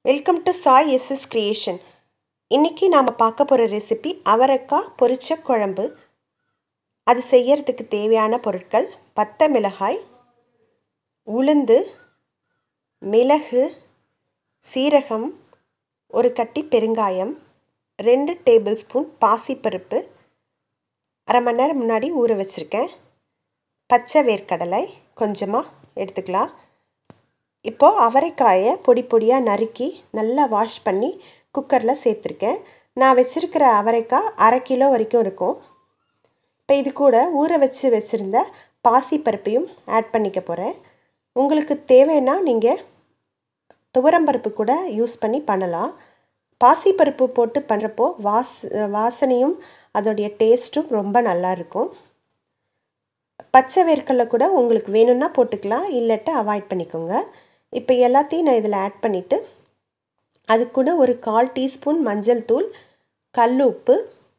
welcome to Sai SS creation இன்றைக்கி நாம் பார்க்க போகிற ரெசிபி அவரைக்காய் பொரிச்ச குழம்பு அது செய்யறதுக்கு தேவையான பொருட்கள் பட்டை மிளகாய் உளுந்து மிளகு சீரகம் ஒரு கட்டி பெருங்காயம் ரெண்டு டேபிள் ஸ்பூன் பாசிப்பருப்பு அரை மணி நேரம் முன்னாடி ஊற வச்சுருக்கேன் பச்சை வேர்க்கடலை கொஞ்சமாக எடுத்துக்கலாம் இப்போது அவரைக்காயை பொடி பொடியாக நறுக்கி நல்லா வாஷ் பண்ணி குக்கரில் சேர்த்துருக்கேன் நான் வச்சுருக்கிற அவரைக்காய் அரை கிலோ வரைக்கும் இருக்கும் இப்போ இது கூட ஊற வச்சு வச்சுருந்த பாசிப்பருப்பையும் ஆட் பண்ணிக்க போகிறேன் உங்களுக்கு தேவைன்னா நீங்கள் துவரம்பருப்பு கூட யூஸ் பண்ணி பண்ணலாம் பாசிப்பருப்பு போட்டு பண்ணுறப்போ வாஸ் வாசனையும் அதோடைய டேஸ்ட்டும் ரொம்ப நல்லா இருக்கும் பச்சை வேர்க்கடலை கூட உங்களுக்கு வேணும்னா போட்டுக்கலாம் இல்லட்ட அவாய்ட் பண்ணிக்கோங்க இப்போ எல்லாத்தையும் நான் இதில் ஆட் பண்ணிவிட்டு அது கூட ஒரு கால் டீஸ்பூன் மஞ்சள் தூள் கல் உப்பு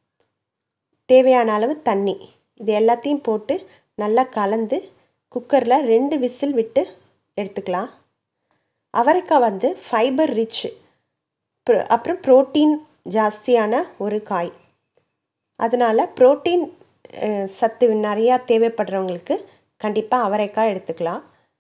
தேவையான அளவு தண்ணி இது எல்லாத்தையும் போட்டு நல்லா கலந்து குக்கரில் ரெண்டு விசில் விட்டு எடுத்துக்கலாம் அவரைக்காய் வந்து ஃபைபர் ரிச் அப்புறம் ப்ரோட்டீன் ஜாஸ்தியான ஒரு காய் அதனால் ப்ரோட்டீன் சத்து நிறையா தேவைப்படுறவங்களுக்கு கண்டிப்பாக அவரைக்காய் எடுத்துக்கலாம்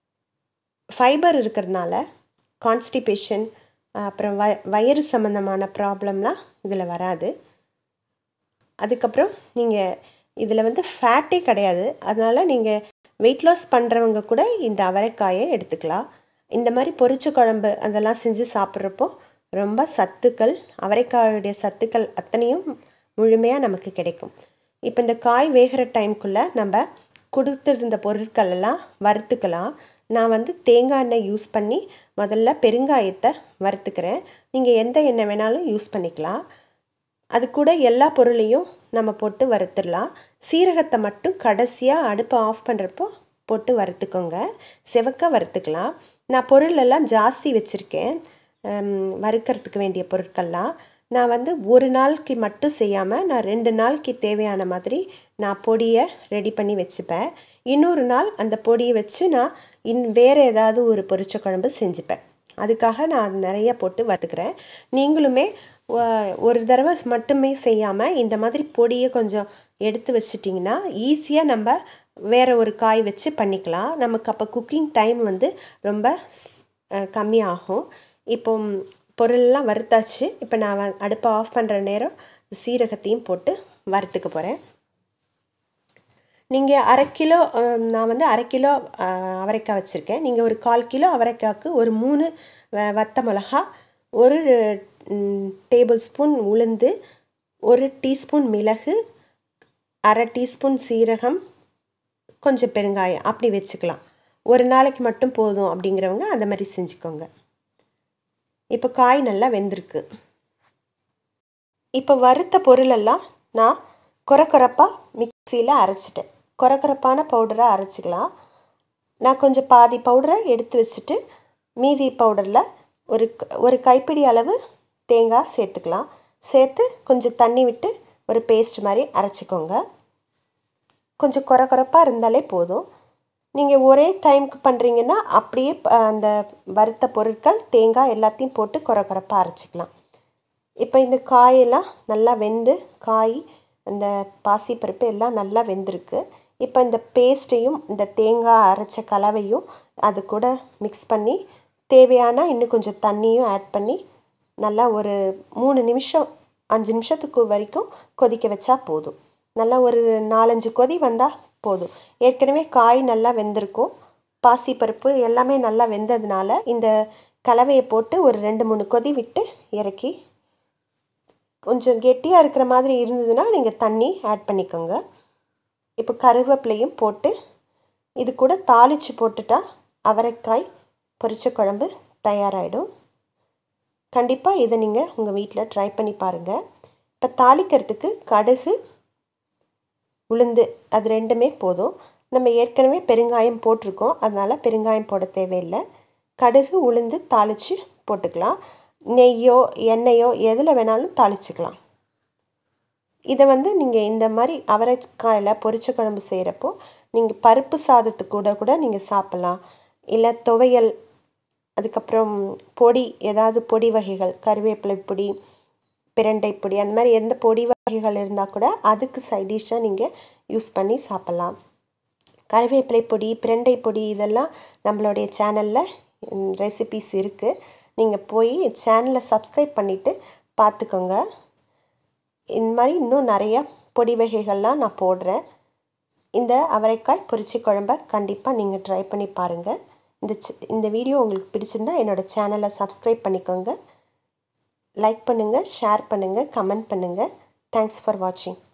ஃபைபர் இருக்கிறதுனால கான்ஸ்டிபேஷன் அப்புறம் வ வயிறு சம்மந்தமான ப்ராப்ளம்லாம் இதில் வராது அதுக்கப்புறம் நீங்கள் இதில் வந்து ஃபேட்டே கிடையாது அதனால் நீங்கள் வெயிட் லாஸ் பண்ணுறவங்க கூட இந்த அவரைக்காயை எடுத்துக்கலாம் இந்த மாதிரி பொரிச்ச குழம்பு அதெல்லாம் செஞ்சு சாப்பிட்றப்போ ரொம்ப சத்துக்கள் அவரைக்காயுடைய சத்துக்கள் அத்தனையும் முழுமையாக நமக்கு கிடைக்கும் இப்போ இந்த காய் வேகிற டைம்குள்ளே நம்ம கொடுத்துருந்த பொருட்கள் எல்லாம் வறுத்துக்கலாம் நான் வந்து தேங்காய் எண்ணெய் யூஸ் பண்ணி முதல்ல பெருங்காயத்தை வறுத்துக்கிறேன் நீங்கள் எந்த எண்ணெய் வேணாலும் யூஸ் பண்ணிக்கலாம் அது கூட எல்லா பொருளையும் நம்ம போட்டு வறுத்துடலாம் சீரகத்தை மட்டும் கடைசியாக அடுப்பை ஆஃப் பண்ணுறப்போ போட்டு வறுத்துக்கோங்க செவக்க வறுத்துக்கலாம் நான் பொருளெல்லாம் ஜாஸ்தி வச்சுருக்கேன் வறுக்கிறதுக்கு வேண்டிய பொருட்கள்லாம் நான் வந்து ஒரு நாளைக்கு மட்டும் செய்யாமல் நான் ரெண்டு நாளைக்கு தேவையான மாதிரி நான் பொடியை ரெடி பண்ணி வச்சுப்பேன் இன்னொரு நாள் அந்த பொடியை வச்சு நான் இன் வேறு ஏதாவது ஒரு பொரிச்ச குழம்பு செஞ்சுப்பேன் அதுக்காக நான் நிறைய போட்டு வறுத்துக்கிறேன் நீங்களுமே ஒரு தடவை மட்டுமே செய்யாமல் இந்த மாதிரி பொடியை கொஞ்சம் எடுத்து வச்சிட்டிங்கன்னா ஈஸியாக நம்ம வேறு ஒரு காய் வச்சு பண்ணிக்கலாம் நமக்கு அப்போ குக்கிங் டைம் வந்து ரொம்ப கம்மியாகும் இப்போ பொருள்லாம் வறுத்தாச்சு இப்போ நான் அடுப்பை ஆஃப் பண்ணுற நேரம் சீரகத்தையும் போட்டு வறுத்துக்க போகிறேன் நீங்கள் அரை கிலோ நான் வந்து அரை கிலோ அவரைக்காய் வச்சுருக்கேன் நீங்கள் ஒரு கால் கிலோ அவரைக்காய்க்கு ஒரு மூணு வத்த மிளகா ஒரு டேபிள் ஸ்பூன் உளுந்து ஒரு டீஸ்பூன் மிளகு அரை டீஸ்பூன் சீரகம் கொஞ்சம் பெருங்காயம் அப்படி வச்சுக்கலாம் ஒரு நாளைக்கு மட்டும் போதும் அப்படிங்கிறவங்க அந்த மாதிரி செஞ்சுக்கோங்க இப்போ காய் நல்லா வெந்திருக்கு இப்போ வறுத்த பொருளெல்லாம் நான் குறை குறைப்பாக மிக்சியில் அரைச்சிட்டேன் குறை குறைப்பான பவுடரை அரைச்சிக்கலாம் நான் கொஞ்சம் பாதி பவுடரை எடுத்து வச்சுட்டு மீதி பவுடரில் ஒரு ஒரு கைப்பிடி அளவு தேங்காய் சேர்த்துக்கலாம் சேர்த்து கொஞ்சம் தண்ணி விட்டு ஒரு பேஸ்ட் மாதிரி அரைச்சிக்கோங்க கொஞ்சம் குறை குறைப்பாக இருந்தாலே போதும் நீங்கள் ஒரே டைமுக்கு பண்ணுறீங்கன்னா அப்படியே அந்த வறுத்த பொருட்கள் தேங்காய் எல்லாத்தையும் போட்டு குறை குறைப்பாக அரைச்சிக்கலாம் இப்போ இந்த காயெல்லாம் நல்லா வெந்து காய் அந்த பாசிப்பருப்பு எல்லாம் நல்லா வெந்திருக்கு இப்போ இந்த பேஸ்ட்டையும் இந்த தேங்காய் அரைச்ச கலவையும் அது கூட மிக்ஸ் பண்ணி தேவையான இன்னும் கொஞ்சம் தண்ணியும் ஆட் பண்ணி நல்லா ஒரு மூணு நிமிஷம் அஞ்சு நிமிஷத்துக்கு வரைக்கும் கொதிக்க வச்சா போதும் நல்லா ஒரு நாலஞ்சு கொதி வந்தால் போதும் ஏற்கனவே காய் நல்லா வெந்திருக்கும் பாசிப்பருப்பு எல்லாமே நல்லா வெந்ததுனால இந்த கலவையை போட்டு ஒரு ரெண்டு மூணு கொதி விட்டு இறக்கி கொஞ்சம் கெட்டியாக இருக்கிற மாதிரி இருந்ததுன்னா நீங்கள் தண்ணி ஆட் பண்ணிக்கோங்க இப்போ கருவேப்பிலையும் போட்டு இது கூட தாளித்து போட்டுட்டா அவரைக்காய் பொரிச்ச குழம்பு தயாராகிடும் கண்டிப்பாக இதை நீங்கள் உங்கள் வீட்டில் ட்ரை பண்ணி பாருங்கள் இப்போ தாளிக்கிறதுக்கு கடுகு உளுந்து அது ரெண்டுமே போதும் நம்ம ஏற்கனவே பெருங்காயம் போட்டிருக்கோம் அதனால் பெருங்காயம் போட தேவையில்லை கடுகு உளுந்து தாளித்து போட்டுக்கலாம் நெய்யோ எண்ணெயோ எதில் வேணாலும் தாளிச்சுக்கலாம் இதை வந்து நீங்கள் இந்த மாதிரி அவரைக்காயில் பொரிச்ச குழம்பு செய்கிறப்போ நீங்கள் பருப்பு சாதத்துக்கு கூட கூட நீங்கள் சாப்பிட்லாம் இல்லை துவையல் அதுக்கப்புறம் பொடி ஏதாவது பொடி வகைகள் கருவேப்பிலை பொடி பிரண்டை பொடி அந்த மாதிரி எந்த பொடி வகைகள் இருந்தால் கூட அதுக்கு சைடிஷ்ஷாக நீங்கள் யூஸ் பண்ணி சாப்பிட்லாம் கருவேப்பிலை பொடி பிரண்டை பொடி இதெல்லாம் நம்மளுடைய சேனலில் ரெசிபிஸ் இருக்குது நீங்கள் போய் சேனலை சப்ஸ்கிரைப் பண்ணிவிட்டு பார்த்துக்கோங்க இந்த மாதிரி இன்னும் நிறையா பொடி வகைகள்லாம் நான் போடுறேன் இந்த அவரைக்காய் பொரிச்சி குழம்ப கண்டிப்பாக நீங்கள் ட்ரை பண்ணி பாருங்கள் இந்த இந்த வீடியோ உங்களுக்கு பிடிச்சிருந்தா என்னோடய சேனலை சப்ஸ்கிரைப் பண்ணிக்கோங்க லைக் பண்ணுங்கள் ஷேர் பண்ணுங்கள் கமெண்ட் பண்ணுங்கள் தேங்க்ஸ் ஃபார் வாட்சிங்